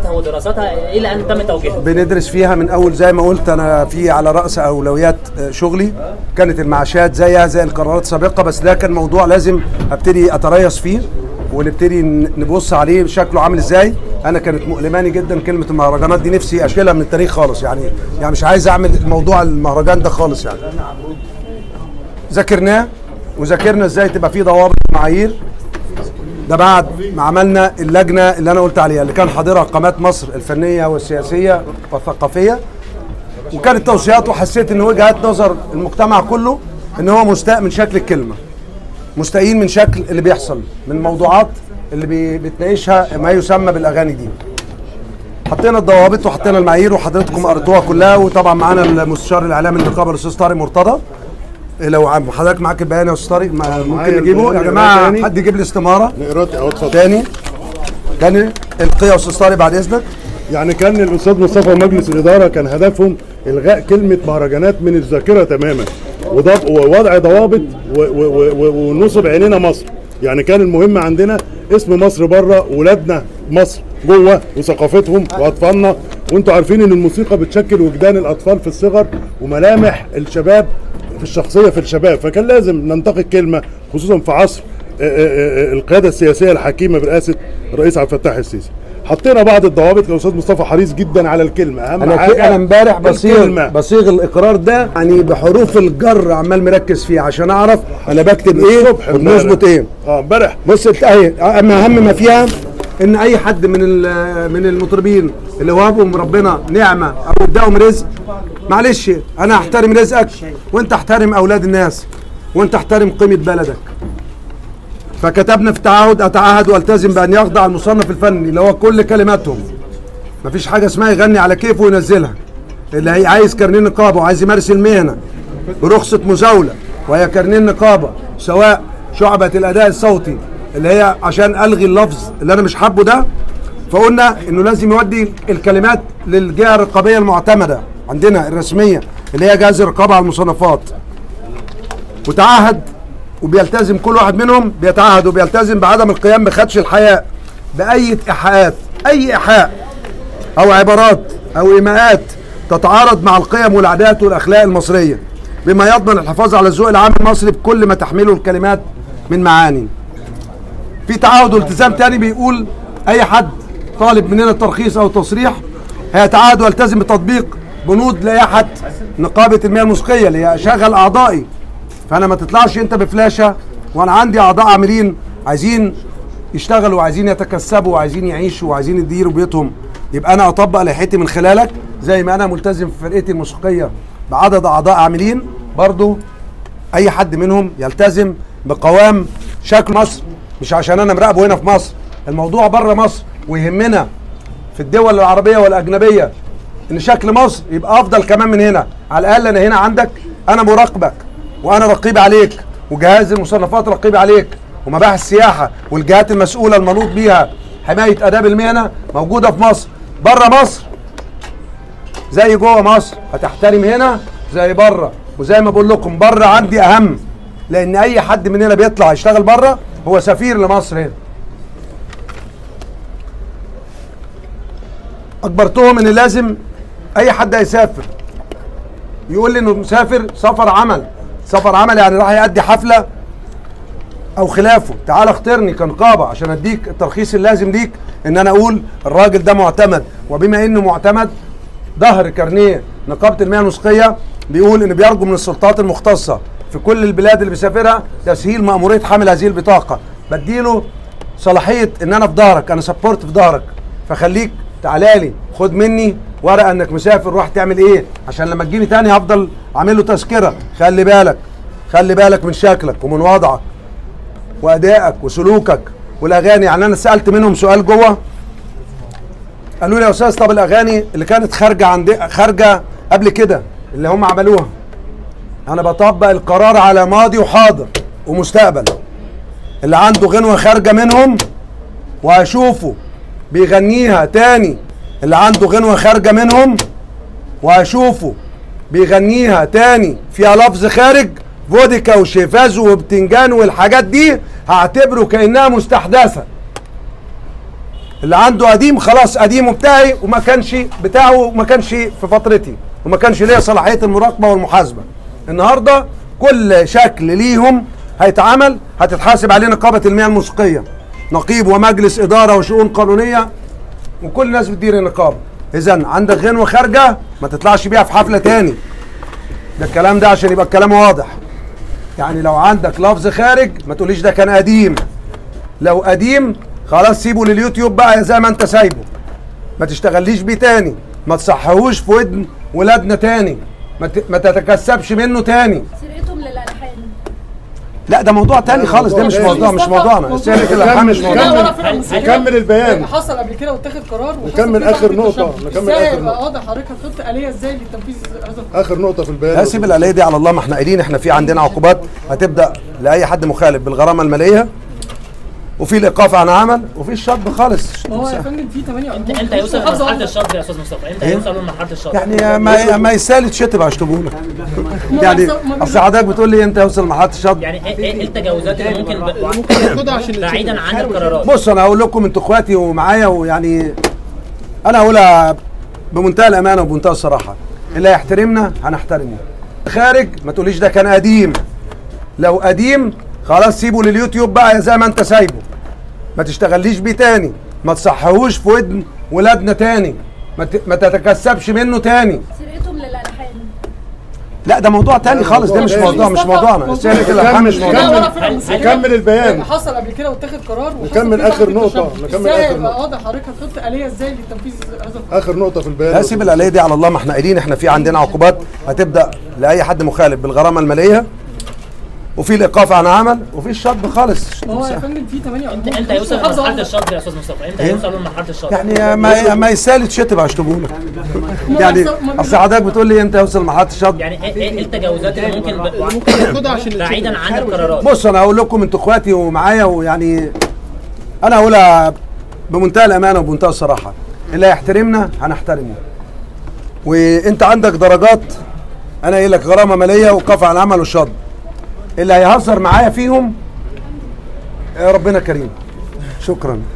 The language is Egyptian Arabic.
ممارستها ودراستها الى ان تم توجيهها بندرس فيها من اول زي ما قلت انا في على راس اولويات آه، شغلي كانت المعاشات زيها زي القرارات السابقه بس ده كان موضوع لازم ابتدي اتريث فيه ونبتدي ن- نبص عليه شكله عامل ازاي انا كانت مؤلماني جدا كلمه المهرجانات دي نفسي اشيلها من التاريخ خالص يعني يعني مش عايز اعمل موضوع المهرجان ده خالص يعني ذاكرناه وذاكرنا ازاي تبقى في ضوابط ومعايير ده بعد ما عملنا اللجنه اللي انا قلت عليها اللي كان حاضرها قامات مصر الفنيه والسياسيه والثقافيه وكانت توصيات وحسيت ان وجهات نظر المجتمع كله ان هو مستاء من شكل الكلمه مستائين من شكل اللي بيحصل من الموضوعات اللي بي- بتناقشها ما يسمى بالاغاني دي حطينا الضوابط وحطينا المعايير وحضرتكم قريتوها كلها وطبعا معانا المستشار الاعلامي النقابه الاستاذ طارق مرتضى لو عم- حضرتك معاك البيان يا استاذ طارق ما- ممكن معايا نجيبه يا البيان جماعه تاني. حد يجيب لي استماره نقرات اهو اتفضل تاني تاني القيا يا استاذ طارق بعد اذنك يعني كان الاستاذ مصطفى ومجلس الاداره كان هدفهم الغاء كلمه مهرجانات من الذاكره تماما وضب ووضع ضوابط و- و- و- ونصب عينينا مصر يعني كان المهم عندنا اسم مصر بره ولادنا مصر جوه وثقافتهم واطفالنا وانتوا عارفين ان الموسيقى بتشكل وجدان الاطفال في الصغر وملامح الشباب في الشخصيه في الشباب فكان لازم ننتقي الكلمه خصوصا في عصر آه، آه، آه، القياده السياسيه الحكيمه برئاسه الرئيس عبد الفتاح السيسي حطينا بعض الضوابط الاستاذ مصطفى حريص جدا على الكلمه اهم انا حاجه ك- انا امبارح بصيغ الكلمة. بصيغ الاقرار ده يعني بحروف الجر عمال مركز فيه عشان اعرف انا بكتب ايه الصبح وبنظبط ايه اه امبارح بص الت- اهي اما اهم ما فيها ان اي حد من ال- من المطربين اللي وهبهم ربنا نعمه او اداهم رزق معلش انا احترم رزقك وانت احترم اولاد الناس وانت احترم قيمه بلدك فكتبنا في التعهد اتعهد والتزم بان يخضع المصنف الفني اللي هو كل كلماتهم مفيش حاجه اسمها يغني على كيفه وينزلها اللي هي عايز كارنيه نقابه وعايز يمارس المهنه برخصه مزاوله وهي كارنيه النقابه سواء شعبه الاداء الصوتي اللي هي عشان الغي اللفظ اللي انا مش حابه ده فقلنا انه لازم يودي الكلمات للجهه الرقابيه المعتمده عندنا الرسميه اللي هي جهاز الرقابه على المصنفات وتعهد وبيلتزم كل واحد منهم بيتعهد وبيلتزم بعدم القيام بخدش الحياء بأي إيحاءات أي إيحاء أو عبارات أو إيماءات تتعارض مع القيم والعادات والأخلاق المصرية بما يضمن الحفاظ على الذوق العام المصري بكل ما تحمله الكلمات من معاني في تعهد والتزام تاني بيقول أي حد طالب مننا الترخيص أو التصريح هيتعهد ويلتزم بتطبيق بنود لائحة نقابة المياه الموسيقية اللي هي أشغل أعضائي فانا ما تطلعش انت بفلاشه وانا عندي اعضاء عاملين عايزين يشتغلوا وعايزين يتكسبوا وعايزين يعيشوا وعايزين يديروا بيوتهم يبقى انا اطبق لائحتي من خلالك زي ما انا ملتزم في فرقتي الموسيقيه بعدد اعضاء عاملين برضو اي حد منهم يلتزم بقوام شكل مصر مش عشان انا مراقبه هنا في مصر الموضوع بره مصر ويهمنا في الدول العربيه والاجنبيه ان شكل مصر يبقى افضل كمان من هنا على الاقل انا هنا عندك انا مراقبك وانا رقيب عليك وجهاز المصنفات رقيب عليك ومباحث السياحه والجهات المسؤوله المنوط بيها حمايه اداب المهنه موجوده في مصر بره مصر زي جوه مصر هتحترم هنا زي بره وزي ما بقول لكم بره عندي اهم لان اي حد مننا بيطلع يشتغل بره هو سفير لمصر هنا اجبرتهم ان لازم اي حد هيسافر يقول لي انه مسافر سفر عمل سفر عمل يعني راح يأدي حفله او خلافه تعال اختارني كنقابه عشان اديك الترخيص اللازم ليك ان انا اقول الراجل ده معتمد وبما انه معتمد ظهر كارنيه نقابه المياه الموسيقيه بيقول ان بيرجو من السلطات المختصه في كل البلاد اللي بيسافرها تسهيل مأمورية حمل هذه البطاقة بديله صلاحية ان انا في ظهرك انا سبورت في ظهرك فخليك تعالى لي خد مني ورقة انك مسافر روح تعمل ايه عشان لما تجيني تاني هفضل عامل له تذكرة خلي بالك خلي بالك من شكلك ومن وضعك وادائك وسلوكك والاغاني يعني انا سالت منهم سؤال جوه قالوا لي يا استاذ طب الاغاني اللي كانت خارجه عند خارجه قبل كده اللي هم عملوها انا بطبق القرار على ماضي وحاضر ومستقبل اللي عنده غنوه خارجه منهم وهشوفه بيغنيها تاني اللي عنده غنوه خارجه منهم وهشوفه بيغنيها تاني فيها لفظ خارج فودكا وشيفاز وبتنجان والحاجات دي هعتبره كانها مستحدثه اللي عنده قديم خلاص قديمه بتاعي وما كانش بتاعه وما كانش في فترتي وما كانش ليا صلاحيه المراقبه والمحاسبه النهارده كل شكل ليهم هيتعمل هتتحاسب عليه نقابه المياه الموسيقيه نقيب ومجلس اداره وشؤون قانونيه وكل الناس بتدير النقابه اذا عندك غنوه خارجه ما تطلعش بيها في حفله تاني ده الكلام ده عشان يبقى الكلام واضح يعني لو عندك لفظ خارج ما تقوليش ده كان قديم لو قديم خلاص سيبه لليوتيوب بقى زي ما انت سايبه ما تشتغليش بيه تاني ما تصحهوش في ودن ولادنا تاني ما, ت... ما تتكسبش منه تاني سرقتهم للالحان لا ده موضوع تاني خالص ده مش موضوع مش موضوعنا سيرة الالحان مش نكمل موضوعنا نكمل نكمل البيان حصل قبل كده واتخذ قرار وحصل نكمل كده آخر على فكرة نقطة، شاب. نكمل ازاي آخر يبقى نقطة. واضح حضرتك خطه آلية ازاي لتنفيذ هذا القرار اخر نقطه في البيان لا سيب الآلية دي على الله ما احنا قايلين احنا في عندنا عقوبات هتبدا لاي حد مخالف بالغرامه الماليه وفي الايقاف عن عمل وفي الشطب خالص ما هو يا فندم في 8 انت انت هيوصل لمرحله الشطب يا استاذ مصطفى انت هيوصل لمرحله الشطب يعني ما ما يسال تشتب هشطبه لك يعني اصل حضرتك بتقول لي امتى يوصل لمرحله الشطب يعني ايه ايه التجاوزات اللي ممكن ب... بعيدا عن القرارات بص انا هقول لكم انتوا اخواتي ومعايا ويعني انا هقولها بمنتهى الامانه وبمنتهى الصراحه اللي هيحترمنا هنحترمه خارج ما تقوليش ده كان قديم لو قديم خلاص سيبه لليوتيوب بقى زي ما انت سايبه ما تشتغليش بيه تاني ما تصحهوش في ودن ولادنا تاني ما, ت... ما تتكسبش منه تاني سرقتهم للالحان لا ده موضوع تاني خالص ده مش موضوع مش موضوعنا سيرة الالحان مش نكمل موضوعنا نكمل نكمل البيان حصل قبل كده واتخذ قرار وحصل نكمل كده آخر على فكرة نقطة، شاب. نكمل ازاي آخر يبقى نقطة. واضح حضرتك خطه آلية ازاي لتنفيذ هذا القرار اخر نقطه في البيان لا سيب الآلية دي على الله ما احنا قايلين احنا في عندنا عقوبات هتبدا لاي حد مخالف بالغرامه الماليه وفي الايقاف عن عمل وفي الشطب خالص ما هو يا فندم في 8 انت انت هيوصل لمرحله الشطب يا استاذ مصطفى انت هيوصل لمرحله الشطب يعني ما ما يسال تشتب هشطبه لك يعني اصل حضرتك بتقول لي امتى يوصل لمرحله الشطب يعني ايه ايه التجاوزات اللي ممكن ب... بعيدا عن القرارات بص انا هقول لكم انتوا اخواتي ومعايا ويعني انا هقولها بمنتهى الامانه وبمنتهى الصراحه اللي هيحترمنا هنحترمه وانت عندك درجات انا قايل لك غرامه ماليه وقف عن عمل وشطب اللي هيهزر معايا فيهم آه، ربنا كريم شكرا